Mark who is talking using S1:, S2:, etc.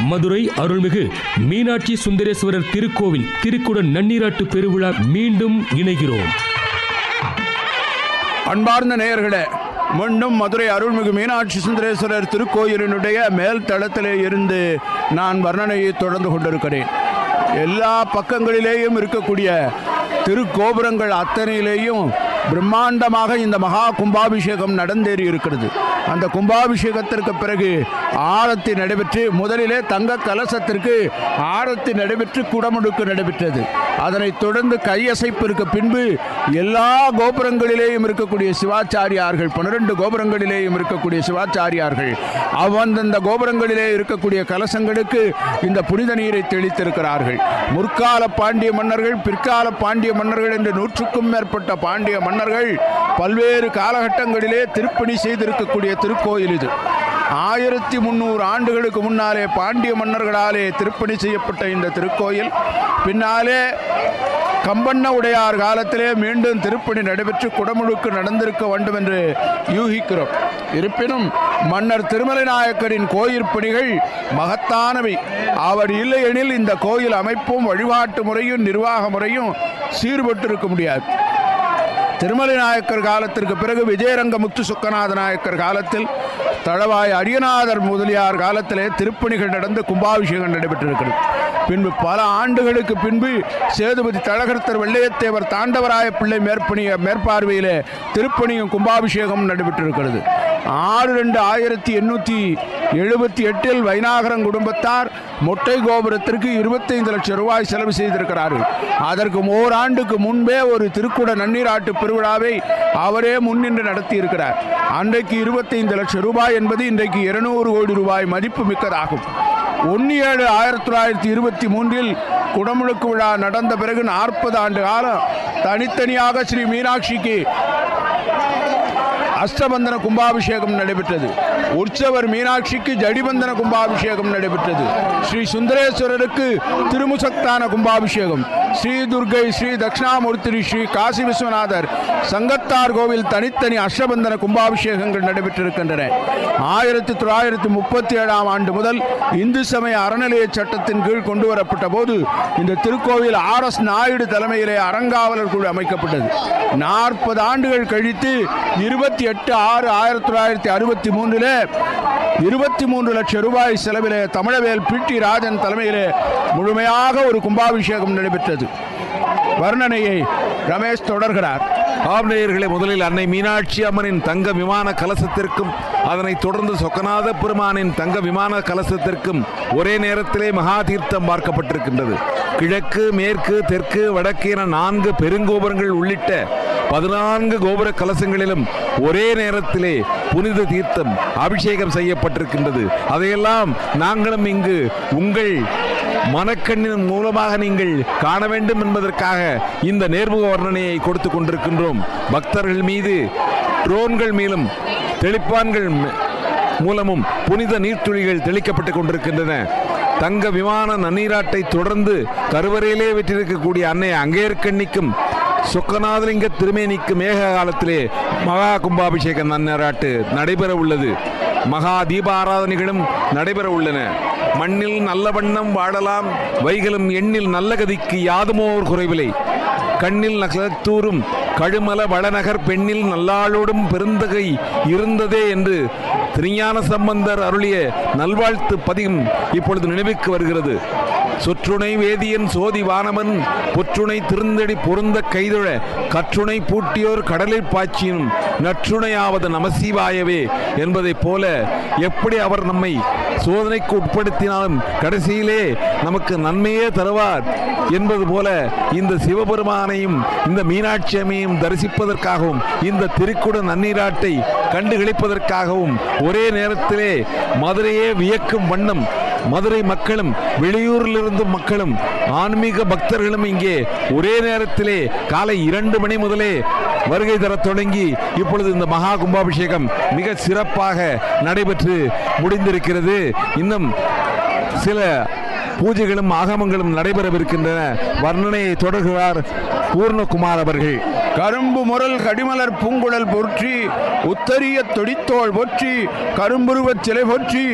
S1: மதுரை அருள்மிகு மீனாட்சி சுந்தரேஸ்வரர் திருக்கோவில் திருக்குட நன்னீராட்டு பெருவிழா மீண்டும் இணைகிறோம்
S2: அன்பார்ந்த நேயர்களே மீண்டும் மதுரை அருள்மிகு மீனாட்சி சுந்தரேஸ்வரர் திருக்கோயிலினுடைய மேல் தளத்திலே இருந்து நான் வர்ணனையை தொடர்ந்து கொண்டிருக்கிறேன் எல்லா பக்கங்களிலேயும் இருக்கக்கூடிய திருக்கோபுரங்கள் அத்தனையிலேயும் பிரம்மாண்டமாக இந்த மகா கும்பாபிஷேகம் நடந்தேறி இருக்கிறது அந்த கும்பாபிஷேகத்திற்கு பிறகு ஆரத்தி நடைபெற்று முதலிலே தங்க கலசத்திற்கு ஆரத்தி நடைபெற்று குடமுடுக்கு நடைபெற்றது அதனைத் தொடர்ந்து கையசைப்பிற்கு பின்பு எல்லா கோபுரங்களிலேயும் இருக்கக்கூடிய சிவாச்சாரியார்கள் பன்னிரண்டு கோபுரங்களிலேயும் இருக்கக்கூடிய சிவாச்சாரியார்கள் அவ்வந்தந்த கோபுரங்களிலே இருக்கக்கூடிய கலசங்களுக்கு இந்த புனித நீரை தெளித்திருக்கிறார்கள் முற்கால பாண்டிய மன்னர்கள் பிற்கால பாண்டிய மன்னர்கள் என்று நூற்றுக்கும் மேற்பட்ட பாண்டிய மன்னர்கள் பல்வேறு காலகட்டங்களிலே திருப்பணி செய்திருக்கக்கூடிய திருக்கோயில் இது ஆயிரத்தி முந்நூறு ஆண்டுகளுக்கு முன்னாலே பாண்டிய மன்னர்களாலே திருப்பணி செய்யப்பட்ட இந்த திருக்கோயில் பின்னாலே கம்பண்ண உடையார் காலத்திலே மீண்டும் திருப்பணி நடைபெற்று குடமுழுக்கு நடந்திருக்க வேண்டும் என்று யூகிக்கிறோம் இருப்பினும் மன்னர் திருமலை நாயக்கரின் கோயில் பணிகள் மகத்தானவை அவர் இல்லையெனில் இந்த கோயில் அமைப்பும் வழிபாட்டு முறையும் நிர்வாக முறையும் சீர்பட்டிருக்க முடியாது திருமலை நாயக்கர் காலத்திற்கு பிறகு விஜயரங்க முத்து சுக்கநாத நாயக்கர் காலத்தில் தளவாய் அரியநாதர் முதலியார் காலத்திலே திருப்பணிகள் நடந்து கும்பாபிஷேகம் நடைபெற்றிருக்கிறது பின்பு பல ஆண்டுகளுக்கு பின்பு சேதுபதி தழகர்த்தர் வெள்ளையத்தேவர் தாண்டவராய பிள்ளை மேற்பணிய மேற்பார்வையிலே திருப்பணியும் கும்பாபிஷேகம் நடைபெற்றிருக்கிறது ஆறு ரெண்டு ஆயிரத்தி எண்ணூற்றி எழுபத்தி எட்டில் வைநாகரன் குடும்பத்தார் மொட்டை கோபுரத்திற்கு இருபத்தைந்து லட்சம் ரூபாய் செலவு செய்திருக்கிறார்கள் அதற்கு ஓராண்டுக்கு முன்பே ஒரு திருக்குட நன்னீராட்டு பெருவிழாவை அவரே முன்னின்று நடத்தி இருக்கிறார் அன்றைக்கு இருபத்தைந்து லட்சம் ரூபாய் என்பது இன்றைக்கு இருநூறு கோடி ரூபாய் மதிப்பு மிக்கதாகும் ஒன்று ஏழு ஆயிரத்தி தொள்ளாயிரத்தி இருபத்தி மூன்றில் குடமுழுக்கு விழா நடந்த பிறகு நாற்பது ஆண்டு காலம் தனித்தனியாக ஸ்ரீ மீனாட்சிக்கு அஷ்டபந்தன கும்பாபிஷேகம் நடைபெற்றது உற்சவர் மீனாட்சிக்கு ஜடிபந்தன கும்பாபிஷேகம் நடைபெற்றது ஸ்ரீ சுந்தரேஸ்வரருக்கு திருமுசக்தான கும்பாபிஷேகம் ஸ்ரீ துர்கை ஸ்ரீ தட்சிணாமூர்த்தி ஸ்ரீ காசி விஸ்வநாதர் சங்கத்தார் கோவில் தனித்தனி அஷ்டபந்தன கும்பாபிஷேகங்கள் நடைபெற்றிருக்கின்றன ஆயிரத்தி தொள்ளாயிரத்தி முப்பத்தி ஏழாம் ஆண்டு முதல் இந்து சமய அறநிலைய சட்டத்தின் கீழ் கொண்டு வரப்பட்ட போது இந்த திருக்கோவில் ஆர் எஸ் நாயுடு தலைமையிலே அறங்காவலர் குழு அமைக்கப்பட்டது நாற்பது ஆண்டுகள் கழித்து இருபத்தி எட்டு ஆறு ஆயிரத்தி தொள்ளாயிரத்தி அறுபத்தி மூன்றில் இருபத்தி மூன்று லட்சம் ரூபாய் செலவிலே தமிழவேல் பி டி ராஜன் தலைமையிலே முழுமையாக ஒரு கும்பாபிஷேகம் நடைபெற்றது வர்ணனையை ரமேஷ் தொடர்கிறார்
S3: ஆம் நேயர்களே முதலில் அன்னை மீனாட்சி அம்மனின் தங்க விமான கலசத்திற்கும் அதனைத் தொடர்ந்து சொக்கநாத பெருமானின் தங்க விமான கலசத்திற்கும் ஒரே நேரத்திலே மகா தீர்த்தம் பார்க்கப்பட்டிருக்கின்றது கிழக்கு மேற்கு தெற்கு வடக்கு என நான்கு பெருங்கோபுரங்கள் உள்ளிட்ட பதினான்கு கோபுர கலசங்களிலும் ஒரே நேரத்திலே புனித தீர்த்தம் அபிஷேகம் செய்யப்பட்டிருக்கின்றது அதையெல்லாம் நாங்களும் இங்கு உங்கள் மனக்கண்ணின் மூலமாக நீங்கள் காண வேண்டும் என்பதற்காக இந்த நேர்முக வர்ணனையை கொடுத்து கொண்டிருக்கின்றோம் பக்தர்கள் மீது ட்ரோன்கள் மேலும் தெளிப்பான்கள் ம- மூலமும் புனித நீர்த்துளிகள் தெளிக்கப்பட்டுக் கொண்டிருக்கின்றன தங்க விமான நன்னீராட்டை தொடர்ந்து கருவறையிலே வெற்றிருக்கக்கூடிய அன்னை அங்கேற்கண்ணிக்கும் சொக்கநாதலிங்க திருமேனிக்கு மேக காலத்திலே மகா கும்பாபிஷேக நன்னீராட்டு நடைபெற உள்ளது மகா தீபாராதனைகளும் நடைபெற உள்ளன மண்ணில் நல்ல வண்ணம் வாழலாம் வைகளும் எண்ணில் நல்ல கதிக்கு யாதுமோர் குறைவில்லை கண்ணில் நகலத்தூரும் கழுமல வளநகர் பெண்ணில் நல்லாளோடும் பெருந்தகை இருந்ததே என்று திருஞான சம்பந்தர் அருளிய நல்வாழ்த்து பதிகம் இப்பொழுது நினைவுக்கு வருகிறது சொற்றுணை வேதியன் சோதி வானவன் பொற்றுணை திருந்தடி பொருந்த கைதொழ கற்றுணை பூட்டியோர் கடலில் பாய்ச்சினும் நற்றுணையாவது நமசிவாயவே என்பதைப் போல எப்படி அவர் நம்மை சோதனைக்கு உட்படுத்தினாலும் கடைசியிலே நமக்கு நன்மையே தருவார் என்பது போல இந்த சிவபெருமானையும் இந்த மீனாட்சி அம்மையும் தரிசிப்பதற்காகவும் இந்த திருக்குட நன்னீராட்டை கண்டுகளிப்பதற்காகவும் ஒரே நேரத்திலே மதுரையே வியக்கும் வண்ணம் மதுரை மக்களும் வெளியூரிலிருந்தும் மக்களும் ஆன்மீக பக்தர்களும் இங்கே ஒரே நேரத்திலே காலை இரண்டு மணி முதலே வருகை தரத் தொடங்கி இப்பொழுது இந்த மகா கும்பாபிஷேகம் மிக சிறப்பாக நடைபெற்று முடிந்திருக்கிறது இன்னும் சில பூஜைகளும் ஆகமங்களும் நடைபெறவிருக்கின்றன வர்ணனையை தொடர்கிறார் பூர்ணகுமார் அவர்கள்
S2: கரும்பு முரல் கடிமலர் பூங்குழல் போற்றி உத்தரிய தொடித்தோள் போற்றி கரும்புருவச் சிலை போற்றி